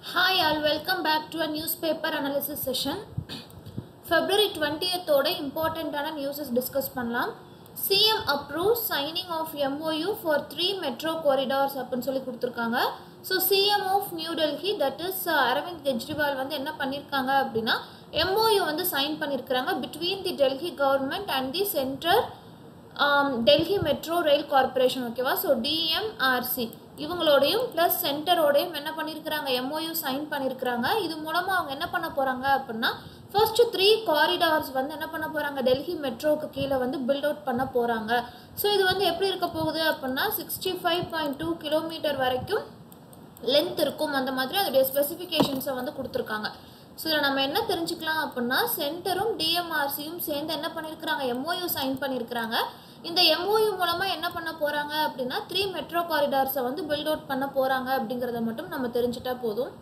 Hi all, welcome back to a newspaper analysis session. February 20th ஓட இம்பார்ட்டண்ட்டான newses discuss பண்ணலாம் CM approve signing of MOU for three metro corridors அப்படின்னு சொல்லி கொடுத்துருக்காங்க so CM of New Delhi that is Arvind Kejriwal வந்து என்ன பண்ணியிருக்காங்க அப்படின்னா எம்ஓயு வந்து சைன் பண்ணியிருக்கிறாங்க between the Delhi government and the central Delhi metro rail corporation ஓகேவா ஸோ டிஎம்ஆர்சி இவங்களோடையும் ப்ளஸ் சென்டரோடையும் என்ன பண்ணியிருக்கிறாங்க எம்ஓயு சைன் பண்ணியிருக்கிறாங்க இது மூலமாக அவங்க என்ன பண்ண போகிறாங்க அப்படின்னா ஃபர்ஸ்ட் த்ரீ காரிடார்ஸ் வந்து என்ன பண்ண போகிறாங்க டெல்லி மெட்ரோக்கு கீழே வந்து பில்ட் அவுட் பண்ண போகிறாங்க ஸோ இது வந்து எப்படி இருக்க போகுது அப்படின்னா sixty five point two kilometre வரைக்கும் லென்த் இருக்கும் அந்த மாதிரி அதோடைய ஸ்பெசிஃபிகேஷன்ஸை வந்து கொடுத்துருக்காங்க ஸோ இதில் நம்ம என்ன தெரிஞ்சுக்கலாம் அப்படின்னா சென்டரும் டிஎம்ஆர்சியும் சேர்ந்து என்ன பண்ணியிருக்கிறாங்க எம்ஓயு சைன் பண்ணியிருக்கிறாங்க இந்த எம்ஓயு மூலமாக என்ன பண்ண போகிறாங்க அப்படின்னா த்ரீ மெட்ரோ காரிடார்ஸை வந்து பில்ட் அவுட் பண்ண போகிறாங்க அப்படிங்கிறத மட்டும் நம்ம தெரிஞ்சுட்டா போதும்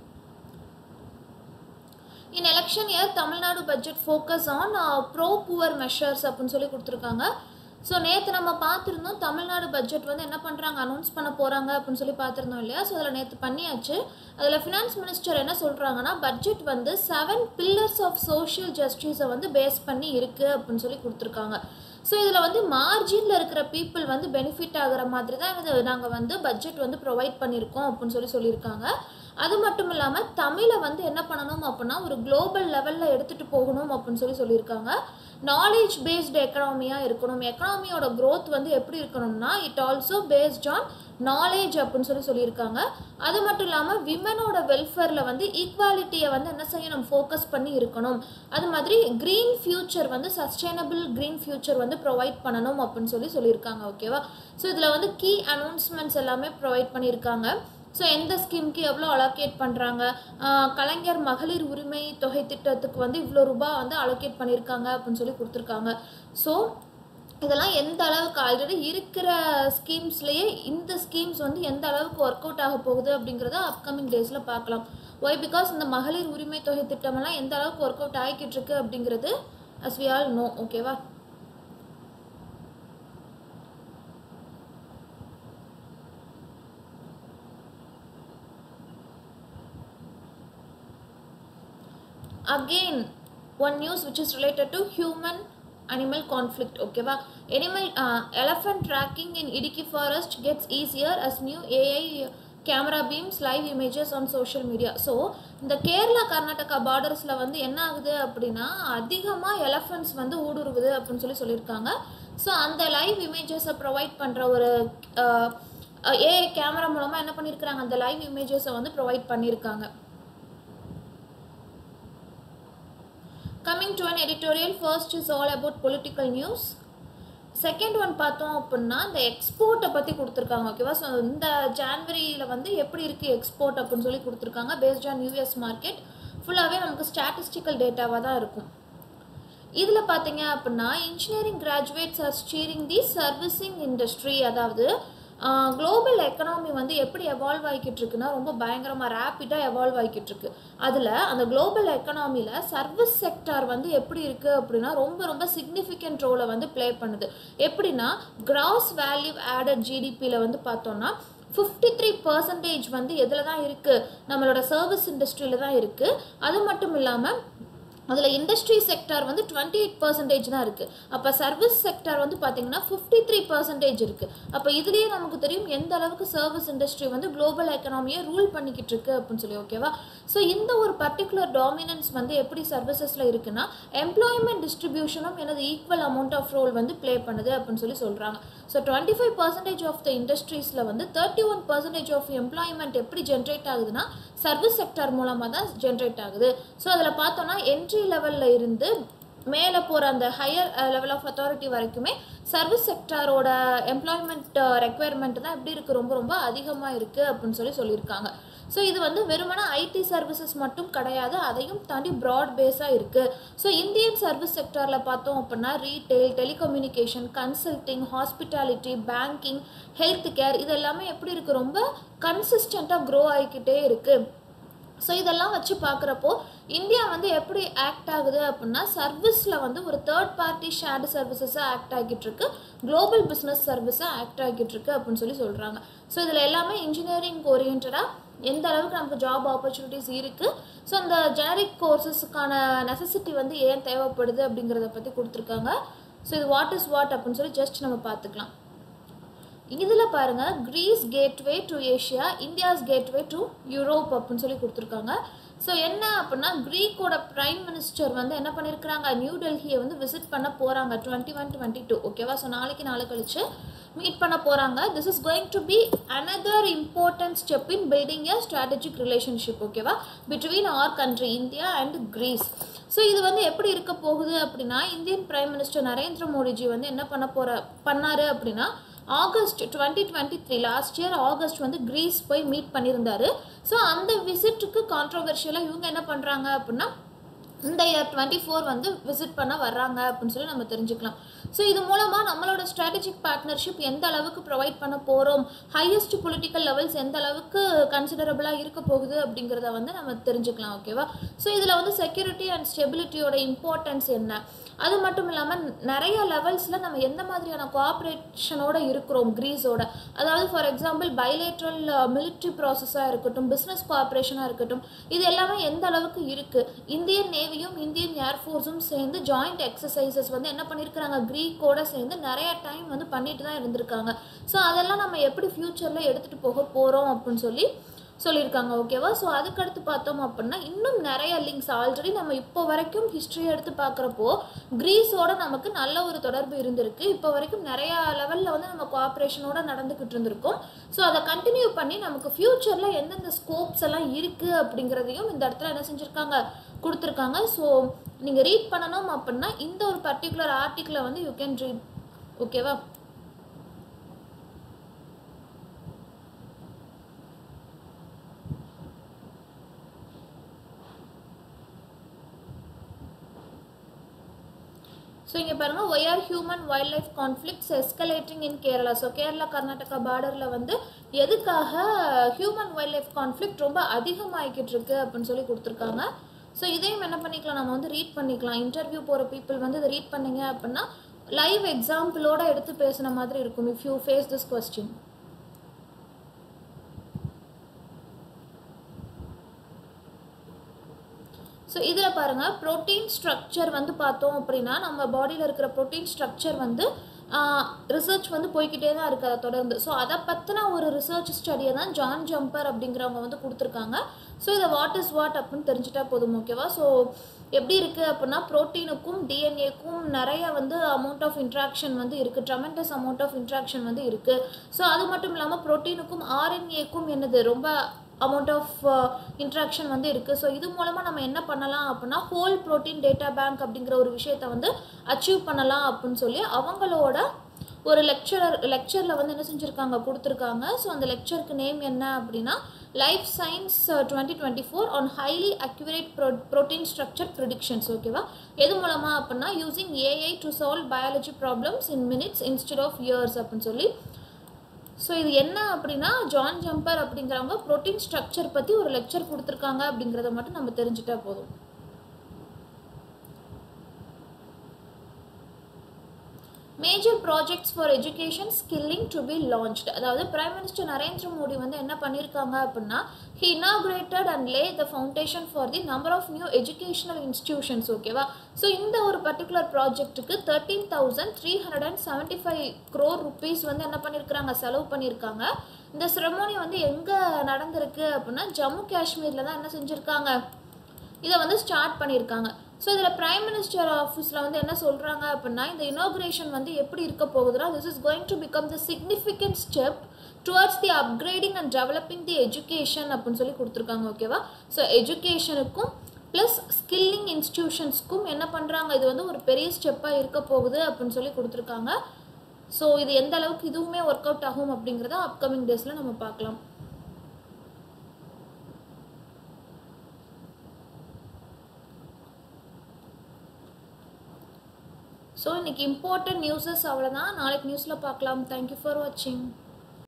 in election year Tamil Nadu budget focus on pro poor measures அப்படின்னு சொல்லி கொடுத்துருக்காங்க ஸோ நேற்று நம்ம பார்த்துருந்தோம் தமிழ்நாடு பட்ஜெட் வந்து என்ன பண்ணுறாங்க அனௌன்ஸ் பண்ண போகிறாங்க அப்படின்னு சொல்லி பார்த்துருந்தோம் இல்லையா ஸோ அதில் நேற்று பண்ணியாச்சு அதில் ஃபினான்ஸ் மினிஸ்டர் என்ன சொல்கிறாங்கன்னா பட்ஜெட் வந்து செவன் பில்லர்ஸ் ஆஃப் சோஷியல் ஜஸ்டிஸை வந்து பேஸ் பண்ணி இருக்குது அப்படின்னு சொல்லி கொடுத்துருக்காங்க ஸோ இதில் வந்து மார்ஜினில் இருக்கிற பீப்புள் வந்து பெனிஃபிட் ஆகிற மாதிரி தான் இது நாங்கள் வந்து பட்ஜெட் வந்து ப்ரொவைட் பண்ணியிருக்கோம் அப்படின்னு சொல்லி சொல்லியிருக்காங்க அது மட்டும் இல்லாமல் தமிழை வந்து என்ன பண்ணணும் அப்படின்னா ஒரு குளோபல் லெவலில் எடுத்துகிட்டு போகணும் அப்படின்னு சொல்லி சொல்லியிருக்காங்க நாலேஜ் பேஸ்டு எக்கனாமியாக இருக்கணும் எக்கனாமியோட க்ரோத் வந்து எப்படி இருக்கணும்னா it also based on knowledge அப்படின்னு சொல்லி சொல்லியிருக்காங்க அது மட்டும் இல்லாமல் விமனோட வெல்ஃபேரில் வந்து ஈக்குவாலிட்டியை வந்து என்ன செய்யணும் ஃபோக்கஸ் பண்ணி இருக்கணும் அது மாதிரி க்ரீன் ஃபியூச்சர் வந்து சஸ்டைனபிள் க்ரீன் ஃபியூச்சர் வந்து ப்ரொவைட் பண்ணணும் அப்படின்னு சொல்லி சொல்லியிருக்காங்க ஓகேவா ஸோ இதில் வந்து கீ அனௌன்ஸ்மெண்ட்ஸ் எல்லாமே ப்ரொவைட் பண்ணியிருக்காங்க ஸோ எந்த ஸ்கீமுக்கு எவ்வளோ அலோகேட் பண்ணுறாங்க கலைஞர் மகளிர் உரிமை தொகை திட்டத்துக்கு வந்து இவ்வளோ ரூபா வந்து அலோகேட் பண்ணியிருக்காங்க அப்படின்னு சொல்லி கொடுத்துருக்காங்க ஸோ இதெல்லாம் எந்த அளவுக்கு ஆல்ரெடி இருக்கிற ஸ்கீம்ஸ்லேயே இந்த ஸ்கீம்ஸ் வந்து எந்த அளவுக்கு ஒர்க் அவுட் ஆக போகுது அப்படிங்கிறத அப்கமிங் டேஸில் பார்க்கலாம் ஒய் பிகாஸ் இந்த மகளிர் உரிமை தொகை திட்டமெல்லாம் எந்த அளவுக்கு ஒர்க் அவுட் ஆகிக்கிட்டு இருக்கு அப்படிங்கிறது அஸ் வி ஆல் நோ ஓகேவா again one news which is related to human animal conflict ஓகேவா animal uh, elephant tracking in idiki forest gets easier as new ai camera beams live images on social media so இந்த கேரளா கர்நாடகா பார்டர்ஸில் வந்து என்ன ஆகுது அப்படின்னா அதிகமாக elephants வந்து ஊடுருவுது அப்படின்னு சொல்லி சொல்லியிருக்காங்க ஸோ அந்த லைவ் இமேஜஸை ப்ரொவைட் பண்ணுற ஒரு ஏஐ கேமரா மூலமாக என்ன பண்ணியிருக்கிறாங்க அந்த லைவ் இமேஜஸை வந்து ப்ரொவைட் பண்ணியிருக்காங்க coming to an editorial first is all about political news second one பார்த்தோம் அப்படின்னா இந்த எக்ஸ்போர்ட்டை பற்றி கொடுத்துருக்காங்க ஓகேவா ஸோ இந்த ஜான்வரியில் வந்து எப்படி இருக்குது எக்ஸ்போர்ட் அப்படின்னு சொல்லி கொடுத்துருக்காங்க பேஸ்ட் ஆன் யூஎஸ் மார்க்கெட் ஃபுல்லாகவே நமக்கு ஸ்டாட்டிஸ்டிக்கல் டேட்டாவாக தான் இருக்கும் இதில் பார்த்தீங்க அப்படின்னா engineering graduates are steering the servicing industry அதாவது குளோபல் எக்கனாமி வந்து எப்படி எவால்வ் ஆகிக்கிட்டு இருக்குன்னா ரொம்ப பயங்கரமாக ரேப்பிடாக எவால்வ் ஆகிக்கிட்டு இருக்கு அதில் அந்த குளோபல் எக்கனாமியில் சர்வீஸ் செக்டார் வந்து எப்படி இருக்குது அப்படின்னா ரொம்ப ரொம்ப சிக்னிஃபிகண்ட் ரோலை வந்து ப்ளே பண்ணுது எப்படின்னா கிராஸ் வேல்யூ ஆடட் ஜிடிபியில் வந்து பார்த்தோன்னா ஃபிஃப்டி த்ரீ பர்சன்டேஜ் வந்து எதில் தான் இருக்குது நம்மளோட சர்வீஸ் இண்டஸ்ட்ரியில் தான் இருக்குது அது மட்டும் இல்லாமல் அதில் இண்டஸ்ட்ரி செக்டார் வந்து டுவெண்ட்டி எயிட் பர்சன்டேஜ் தான் இருக்குது அப்போ சர்வீஸ் செக்டார் வந்து பார்த்திங்கன்னா ஃபிஃப்டி த்ரீ பர்சன்டேஜ் இருக்குது அப்போ இதுலேயே நமக்கு தெரியும் எந்த அளவுக்கு சர்வீஸ் இண்டஸ்ட்ரி வந்து குளோபல் எக்கனாமியை ரூல் பண்ணிக்கிட்டு இருக்கு அப்படின்னு சொல்லி ஓகேவா ஸோ இந்த ஒரு பர்டிகுலர் டாமினன்ஸ் வந்து எப்படி சர்வீசஸில் இருக்குன்னா எம்ப்ளாய்மெண்ட் டிஸ்ட்ரிபியூஷனும் எனது ஈக்குவல் அமௌண்ட் ஆஃப் ரோல் வந்து ப்ளே பண்ணுது அப்படின்னு சொல்லி சொல்கிறாங்க so twenty five percentage of the இண்டஸ்ட்ரீஸில் வந்து thirty one percentage of employment எப்படி ஜென்ரேட் ஆகுதுன்னா சர்வீஸ் செக்டார் மூலமாக தான் ஜென்ரேட் ஆகுது ஸோ அதில் பார்த்தோன்னா என்ட்ரி லெவலில் இருந்து மேலே போகிற அந்த ஹையர் லெவல் ஆஃப் அத்தாரிட்டி வரைக்குமே சர்வீஸ் செக்டாரோட எம்ப்ளாய்மெண்ட் ரெக்குயர்மெண்ட் தான் எப்படி இருக்குது ரொம்ப ரொம்ப அதிகமாக இருக்குது அப்படின்னு சொல்லி சொல்லியிருக்காங்க ஸோ இது வந்து வெறுமன ஐடி சர்வீசஸ் மட்டும் கிடையாது அதையும் தாண்டி ப்ராட் பேஸாக இருக்குது ஸோ இந்தியன் சர்வீஸ் செக்டாரில் பார்த்தோம் அப்படின்னா retail telecommunication consulting hospitality banking health care இது எல்லாமே எப்படி இருக்குது ரொம்ப கன்சிஸ்டண்ட்டாக க்ரோ ஆகிக்கிட்டே இருக்குது ஸோ இதெல்லாம் வச்சு பார்க்குறப்போ இந்தியா வந்து எப்படி ஆக்ட் ஆகுது அப்படின்னா சர்வீஸில் வந்து ஒரு தேர்ட் பார்ட்டி ஷேர்டு சர்வீசஸாக ஆக்ட் ஆகிட்டு இருக்கு குளோபல் பிஸ்னஸ் சர்வீஸாக ஆக்ட் ஆகிட்டு இருக்கு அப்படின்னு சொல்லி சொல்கிறாங்க ஸோ இதில் எல்லாமே இன்ஜினியரிங் ஓரியன்டாக எந்த அளவுக்கு நமக்கு ஜாப் ஆப்பர்ச்சுனிட்டிஸ் இருக்குது ஸோ அந்த ஜெனரிக் கோர்சஸ்க்கான நெசசிட்டி வந்து ஏன் தேவைப்படுது அப்படிங்கிறத பற்றி கொடுத்துருக்காங்க ஸோ இது வாட் இஸ் வாட் அப்படின்னு சொல்லி ஜஸ்ட் நம்ம பார்த்துக்கலாம் இதில் பாருங்கள் Greece gateway to Asia India's gateway to Europe அப்படின்னு சொல்லி கொடுத்துருக்காங்க ஸோ என்ன அப்படின்னா க்ரீக்கோட ப்ரைம் மினிஸ்டர் வந்து என்ன பண்ணியிருக்கிறாங்க நியூ டெல்லியை வந்து விசிட் பண்ண போகிறாங்க டுவெண்ட்டி ஒன் டுவெண்ட்டி டூ ஓகேவா ஸோ நாளைக்கு நாளை கழிச்சு மீட் பண்ண போகிறாங்க this is going to be another important step in building a strategic relationship ஓகேவா between our country India and Greece so இது வந்து எப்படி இருக்க போகுது அப்படின்னா Indian prime minister Narendra Modiji வந்து என்ன பண்ண போகிற பண்ணாரு அப்படின்னா August twenty twenty three last year August வந்து க்ரீஸ் போய் மீட் பண்ணியிருந்தாரு ஸோ அந்த விசிட்டுக்கு கான்ட்ரவர்ஷியலாக இவங்க என்ன பண்ணுறாங்க அப்படின்னா இந்த இயர் டுவெண்ட்டி ஃபோர் வந்து விசிட் பண்ண வர்றாங்க அப்படின்னு சொல்லி நம்ம தெரிஞ்சுக்கலாம் ஸோ இது மூலமாக நம்மளோட ஸ்ட்ராட்டஜிக் பார்ட்னர்ஷிப் எந்த அளவுக்கு ப்ரொவைட் பண்ண போகிறோம் ஹையஸ்ட் பொலிட்டிக்கல் லெவல்ஸ் எந்த அளவுக்கு கன்சிடரபிளாக இருக்க போகுது அப்படிங்கிறத வந்து நம்ம தெரிஞ்சுக்கலாம் ஓகேவா ஸோ இதில் வந்து செக்யூரிட்டி அண்ட் ஸ்டெபிலிட்டியோட இம்பார்ட்டன்ஸ் என்ன அது மட்டும் இல்லாமல் நிறைய லெவல்ஸில் நம்ம எந்த மாதிரியான கோஆப்ரேஷனோட இருக்கிறோம் க்ரீஸோட அதாவது ஃபார் எக்ஸாம்பிள் பைலேட்ரல் மிலிட்ரி ப்ராசஸாக இருக்கட்டும் பிஸ்னஸ் கோஆப்ரேஷனாக இருக்கட்டும் இது எல்லாமே எந்த அளவுக்கு இருக்குது இந்தியன் நேவியும் இந்தியன் ஏர்ஃபோர்ஸும் சேர்ந்து ஜாயிண்ட் எக்ஸசைசஸ் வந்து என்ன பண்ணியிருக்கிறாங்க க்ரீக்கோட சேர்ந்து நிறைய டைம் வந்து பண்ணிட்டு தான் இருந்திருக்காங்க ஸோ அதெல்லாம் நம்ம எப்படி ஃப்யூச்சரில் எடுத்துகிட்டு போக போகிறோம் அப்படின்னு சொல்லி சொல்லியிருக்காங்க ஓகேவா ஸோ அதுக்கடுத்து பார்த்தோம் அப்படின்னா இன்னும் நிறைய லிங்க்ஸ் ஆல்ரெடி நம்ம இப்போ வரைக்கும் ஹிஸ்ட்ரி எடுத்து பார்க்குறப்போ க்ரீஸோட நமக்கு நல்ல ஒரு தொடர்பு இருந்திருக்கு இப்போ வரைக்கும் நிறையா லெவலில் வந்து நம்ம கோஆப்ரேஷனோட நடந்துக்கிட்டு இருந்திருக்கோம் ஸோ அதை கண்டினியூ பண்ணி நமக்கு ஃப்யூச்சரில் எந்தெந்த ஸ்கோப்ஸ் எல்லாம் இருக்குது அப்படிங்கிறதையும் இந்த இடத்துல என்ன செஞ்சுருக்காங்க கொடுத்துருக்காங்க ஸோ நீங்கள் ரீட் பண்ணணும் அப்படின்னா இந்த ஒரு பர்டிகுலர் ஆர்டிக்கிளை வந்து யூ கேன் ரீட் ஓகேவா ஸோ இங்கே பாருங்கள் why are human wildlife conflicts escalating in Kerala so Kerala Karnataka பார்டரில் வந்து எதுக்காக ஹியூமன் வைல்ட் லைஃப் கான்ஃப்ளிக்ட் ரொம்ப அதிகமாகிக்கிட்டு இருக்கு அப்படின்னு சொல்லி கொடுத்துருக்காங்க ஸோ இதையும் என்ன பண்ணிக்கலாம் நம்ம வந்து ரீட் பண்ணிக்கலாம் இன்டர்வியூ போகிற பீப்புள் வந்து இதை ரீட் பண்ணீங்க அப்படின்னா லைவ் எக்ஸாம்பிளோட எடுத்து பேசுன மாதிரி இருக்கும் if you face this question so இதில் பாருங்கள் ப்ரோட்டீன் ஸ்ட்ரக்சர் வந்து பார்த்தோம் அப்படின்னா நம்ம பாடியில் இருக்கிற ப்ரோட்டீன் ஸ்ட்ரக்சர் வந்து ரிசர்ச் வந்து போய்கிட்டே தான் இருக்குது அதை தொடர்ந்து ஸோ அதை பற்றின ஒரு ரிசர்ச் ஸ்டடியை தான் ஜான் ஜம்பர் அப்படிங்கிறவங்க வந்து கொடுத்துருக்காங்க ஸோ இதை வாட் இஸ் வாட் அப்படின்னு தெரிஞ்சுட்டா போதும் ஓகேவா ஸோ எப்படி இருக்குது அப்படின்னா ப்ரோட்டீனுக்கும் டிஎன்ஏக்கும் நிறைய வந்து அமௌண்ட் ஆஃப் இன்ட்ராக்ஷன் வந்து இருக்குது ட்ரமெண்டஸ் அமௌண்ட் ஆஃப் இன்ட்ராக்ஷன் வந்து இருக்குது ஸோ அது மட்டும் இல்லாமல் ப்ரோட்டீனுக்கும் ஆர்என்ஏக்கும் என்னது ரொம்ப அமௌண்ட் ஆஃப் இன்ட்ராக்ஷன் வந்து இருக்குது ஸோ இது மூலமாக நம்ம என்ன பண்ணலாம் அப்படின்னா ஹோல் ப்ரோட்டீன் டேட்டா பேங்க் அப்படிங்கிற ஒரு விஷயத்த வந்து அச்சீவ் பண்ணலாம் அப்படின்னு சொல்லி அவங்களோட ஒரு லெக்சரர் லெக்சரில் வந்து என்ன செஞ்சுருக்காங்க கொடுத்துருக்காங்க ஸோ அந்த லெக்சருக்கு நேம் என்ன அப்படின்னா life science twenty twenty four on highly accurate pro protein structure predictions ஓகேவா எது மூலமாக அப்படின்னா using AI to solve biology problems in minutes instead of years அப்படின்னு சொல்லி ஸோ இது என்ன அப்படின்னா ஜான் ஜம்பர் அப்படிங்கிறவங்க ப்ரோட்டீன் ஸ்ட்ரக்சர் பற்றி ஒரு லெக்சர் கொடுத்துருக்காங்க அப்படிங்கிறத மட்டும் நம்ம தெரிஞ்சுட்டா போதும் major projects for education skilling to be launched அதாவது பிரைம் மினிஸ்டர் நரேந்திர மோடி வந்து என்ன பண்ணியிருக்காங்க அப்படின்னா he inaugurated and lay the foundation for the number of new educational institutions ஓகேவா ஸோ இந்த ஒரு பர்டிகுலர் ப்ராஜெக்ட்டுக்கு thirteen thousand three hundred and seventy five crore rupees வந்து என்ன பண்ணியிருக்கிறாங்க செலவு பண்ணியிருக்காங்க இந்த செரமோனி வந்து எங்கே நடந்திருக்கு அப்படின்னா ஜம்மு காஷ்மீரில் தான் என்ன செஞ்சுருக்காங்க இதை வந்து ஸ்டார்ட் பண்ணியிருக்காங்க ஸோ இதில் பிரைம் மினிஸ்டர் ஆஃபீஸில் வந்து என்ன சொல்கிறாங்க அப்படின்னா இந்த இனாக்ரேஷன் வந்து எப்படி இருக்க போகுதுன்னா this is going to become the significant step towards the upgrading and developing the education அப்படின்னு சொல்லி கொடுத்துருக்காங்க ஓகேவா ஸோ எஜுகேஷனுக்கும் ப்ளஸ் ஸ்கில்லிங் இன்ஸ்டிடியூஷன்ஸ்க்கும் என்ன பண்ணுறாங்க இது வந்து ஒரு பெரிய ஸ்டெப்பாக இருக்க போகுது அப்படின்னு சொல்லி கொடுத்துருக்காங்க ஸோ இது எந்த அளவுக்கு இதுவுமே ஒர்க் அவுட் ஆகும் அப்படிங்கிறத அப்கமிங் டேஸில் நம்ம பார்க்கலாம் ஸோ இன்றைக்கி இம்பார்ட்டன்ட் நியூஸஸ் அவ்வளோதான் நாளைக்கு நியூஸில் பார்க்கலாம் தேங்க்யூ ஃபார் வாட்சிங்